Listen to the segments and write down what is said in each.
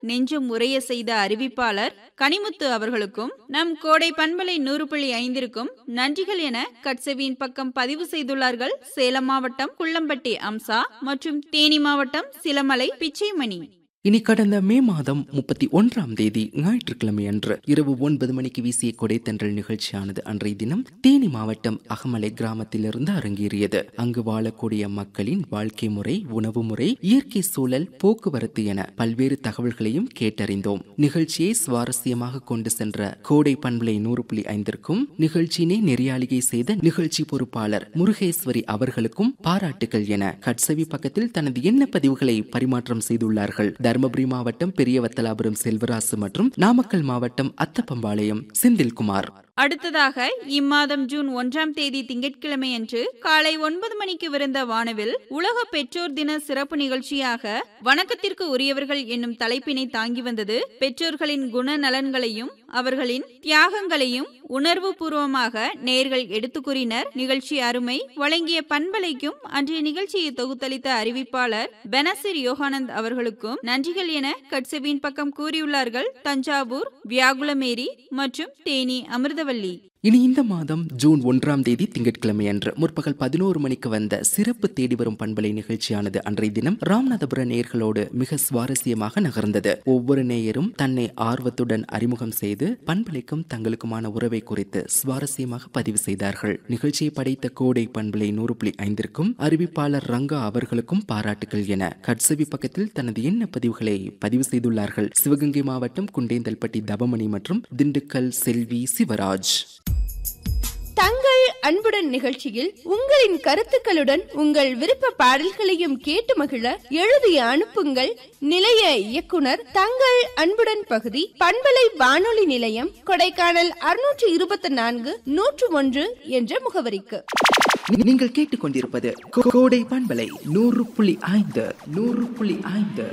நெஞ்சம் உரைய செய்த அறிவிப்பாளர் கனிமுத்து அவர்களுக்கும் நம் கோடை பண்பலை நூறு புள்ளி ஐந்திற்கும் நன்றிகள் என கட்செவியின் பக்கம் பதிவு செய்துள்ளார்கள் சேலம் மாவட்டம் குள்ளம்பட்டி அம்சா மற்றும் தேனி மாவட்டம் சிலமலை பிச்சைமணி இனி கடந்த மே மாதம் முப்பத்தி ஒன்றாம் தேதி ஞாயிற்றுக்கிழமை அன்று இரவு ஒன்பது மணிக்கு வீசிய கொடைத்தன்றல் நிகழ்ச்சியானது அன்றைய தினம் தேனி மாவட்டம் அகமலை கிராமத்திலிருந்து அரங்கேறியது அங்கு வாழக்கூடிய மக்களின் வாழ்க்கை முறை உணவு முறை இயற்கை சூழல் போக்குவரத்து என பல்வேறு தகவல்களையும் கேட்டறிந்தோம் நிகழ்ச்சியை சுவாரஸ்யமாக கொண்டு சென்ற கோடை பண்பலை நூறு புள்ளி ஐந்திற்கும் நிகழ்ச்சியினை நெறியாளிகை செய்த நிகழ்ச்சி பொறுப்பாளர் முருகேஸ்வரி அவர்களுக்கும் பாராட்டுகள் என கட்சவி பக்கத்தில் தனது எண்ண பதிவுகளை பரிமாற்றம் செய்துள்ளார்கள் தருமபுரி மாவட்டம் பெரியவத்தலாபுரம் செல்வராசு மற்றும் நாமக்கல் மாவட்டம் அத்தப்பம்பாளையம் செந்தில்குமார் அடுத்ததாக இம்மாதம் ஜூன் ஒன்றாம் தேதி திங்கட்கிழமை அன்று காலை ஒன்பது மணிக்கு விருந்த வானவில் உலக பெற்றோர் தின சிறப்பு நிகழ்ச்சியாக வணக்கத்திற்கு உரியவர்கள் என்னும் தலைப்பினை தாங்கி வந்தது பெற்றோர்களின் குணநலன்களையும் அவர்களின் தியாகங்களையும் உணர்வு பூர்வமாக நேர்கள் எடுத்து கூறினர் நிகழ்ச்சி அருமை வழங்கிய பண்பலைக்கும் அன்றைய நிகழ்ச்சியை தொகுத்தளித்த அறிவிப்பாளர் பெனசிர் யோகானந்த் அவர்களுக்கும் நன்றிகள் என கட்செவியின் பக்கம் கூறியுள்ளார்கள் தஞ்சாவூர் வியாகுலமேரி மற்றும் தேனி அமிர்தவல்லி இனி இந்த மாதம் ஜூன் ஒன்றாம் தேதி திங்கட்கிழமை அன்று முற்பகல் பதினோரு மணிக்கு வந்த சிறப்பு தேடி வரும் பண்பலை நிகழ்ச்சியானது அன்றைய தினம் ராமநாதபுர நேயர்களோடு மிக சுவாரஸ்யமாக நகர்ந்தது ஒவ்வொரு நேயரும் தன்னை ஆர்வத்துடன் அறிமுகம் செய்து பண்பலைக்கும் தங்களுக்குமான உறவை குறித்து சுவாரஸ்யமாக பதிவு செய்தார்கள் நிகழ்ச்சியை படைத்த கோடை பண்பலை நூறு புள்ளி ஐந்திற்கும் அறிவிப்பாளர் ரங்கா அவர்களுக்கும் பாராட்டுகள் என கட்சவி பக்கத்தில் தனது எண்ண பதிவுகளை பதிவு செய்துள்ளார்கள் சிவகங்கை மாவட்டம் குண்டேந்தல்பட்டி தபமணி மற்றும் திண்டுக்கல் செல்வி சிவராஜ் தங்கள் அன்புடன் நிகழ்ச்சியில் உங்களின் கருத்துக்களுடன் உங்கள் விருப்ப பாடல்களையும் கேட்டு மகிழ எழுதி அனுப்புங்கள் நிலைய இயக்குனர் தங்கள் அன்புடன் பகுதி பண்பலை வானொலி நிலையம் கொடைக்கானல் அறுநூற்று இருபத்தி நான்கு நூற்று ஒன்று என்ற முகவரிக்கு நீங்கள் கேட்டுக்கொண்டிருப்பது கோ- கோடை பண்பலை நூறு புள்ளி ஐந்து நூறு புள்ளி ஐந்து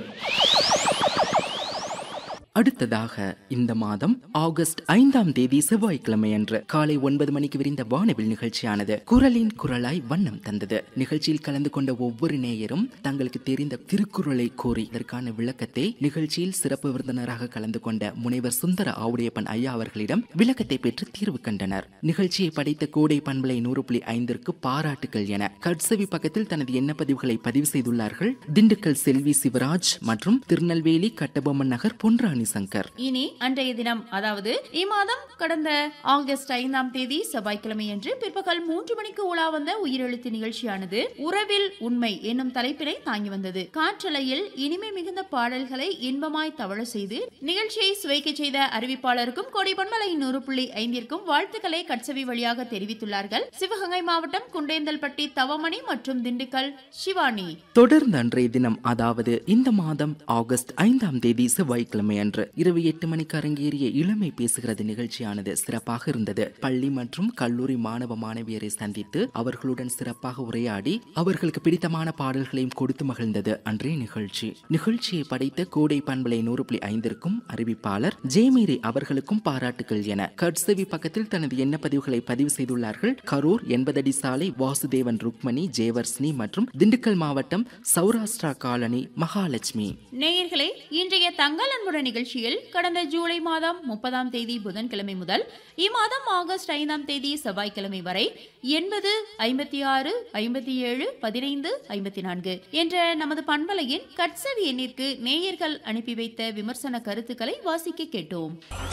அடுத்ததாக இந்த மாதம் ஆகஸ்ட் ஐந்தாம் தேதி செவ்வாய்க்கிழமை அன்று காலை ஒன்பது மணிக்கு விரிந்த வானவில் நிகழ்ச்சியானது குரலின் குரலாய் வண்ணம் தந்தது நிகழ்ச்சியில் கலந்து கொண்ட ஒவ்வொரு நேயரும் தங்களுக்கு தெரிந்த திருக்குறளை கோரி இதற்கான விளக்கத்தை நிகழ்ச்சியில் சிறப்பு விருந்தினராக கலந்து கொண்ட முனைவர் சுந்தர ஆவுடையப்பன் ஐயா அவர்களிடம் விளக்கத்தை பெற்று தீர்வு கண்டனர் நிகழ்ச்சியை படைத்த கோடை பண்பலை நூறு புள்ளி ஐந்திற்கு பாராட்டுகள் என கட்சவி பக்கத்தில் தனது எண்ண பதிவுகளை பதிவு செய்துள்ளார்கள் திண்டுக்கல் செல்வி சிவராஜ் மற்றும் திருநெல்வேலி கட்டபொம்மன் நகர் பொன்ராணி சங்கர் இனி அன்றைய தினம் அதாவது இம்மாதம் கடந்த ஆகஸ்ட் ஐந்தாம் தேதி செவ்வாய்க்கிழமையன்று பிற்பகல் மூன்று மணிக்கு உலா வந்த உயிரெழுத்து நிகழ்ச்சியானது உறவில் உண்மை என்னும் தலைப்பினை தாங்கி வந்தது காற்றலையில் இனிமை மிகுந்த பாடல்களை இன்பமாய் தவழ செய்து நிகழ்ச்சியை சுவைக்க செய்த அறிவிப்பாளருக்கும் கொடிபொன்மலை நூறு புள்ளி ஐந்திற்கும் வாழ்த்துக்களை கட்சவி வழியாக தெரிவித்துள்ளார்கள் சிவகங்கை மாவட்டம் குண்டேந்தல்பட்டி தவமணி மற்றும் திண்டுக்கல் சிவானி தொடர்ந்து அன்றைய தினம் அதாவது இந்த மாதம் ஆகஸ்ட் ஐந்தாம் தேதி செவ்வாய்க்கிழமை அன்று இரவு எட்டு மணிக்கு அரங்கேறிய இளமை பேசுகிறது நிகழ்ச்சியானது சிறப்பாக இருந்தது பள்ளி மற்றும் கல்லூரி மாணவ மாணவியரை சந்தித்து அவர்களுடன் சிறப்பாக உரையாடி அவர்களுக்கு பிடித்தமான பாடல்களையும் கொடுத்து மகிழ்ந்தது அன்றைய நிகழ்ச்சி நிகழ்ச்சியை படைத்த கோடை பண்பலை நூறு புள்ளி ஐந்திற்கும் அறிவிப்பாளர் ஜெயமேரி அவர்களுக்கும் பாராட்டுகள் என கட்சவி பக்கத்தில் தனது எண்ண பதிவுகளை பதிவு செய்துள்ளார்கள் கரூர் எண்பதடி சாலை வாசுதேவன் ருக்மணி ஜேவர்ஸ்னி மற்றும் திண்டுக்கல் மாவட்டம் சௌராஷ்டிரா காலனி மகாலட்சுமி நேயர்களே இன்றைய தங்கள் அன்புடன் நிகழ்ச்சியில் கடந்த ஜூலை மாதம் முப்பதாம் தேதி புதன்கிழமை முதல் இம்மாதம் ஆகஸ்ட் ஐந்தாம் தேதி செவ்வாய்க்கிழமை வரை எண்பது ஐம்பத்தி ஆறு ஐம்பத்தி ஏழு பதினைந்து ஐம்பத்தி நான்கு என்ற நமது பண்பலையின் கட்சவி எண்ணிற்கு நேயர்கள் அனுப்பி வைத்த விமர்சன கருத்துக்களை வாசிக்க கேட்டோம்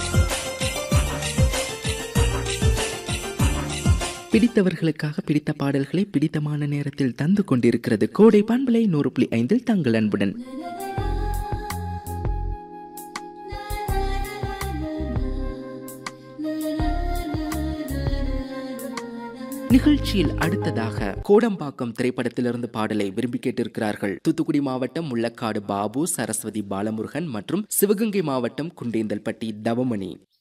பிடித்தவர்களுக்காக பிடித்த பாடல்களை பிடித்தமான நேரத்தில் தந்து கொண்டிருக்கிறது கோடை பண்பலை நூறு புள்ளி ஐந்தில் தங்கள் அன்புடன் நிகழ்ச்சியில் அடுத்ததாக கோடம்பாக்கம் திரைப்படத்திலிருந்து பாடலை விரும்பி கேட்டிருக்கிறார்கள் தூத்துக்குடி மாவட்டம் முள்ளக்காடு பாபு சரஸ்வதி பாலமுருகன் மற்றும் சிவகங்கை மாவட்டம் குண்டேந்தல்பட்டி தவமணி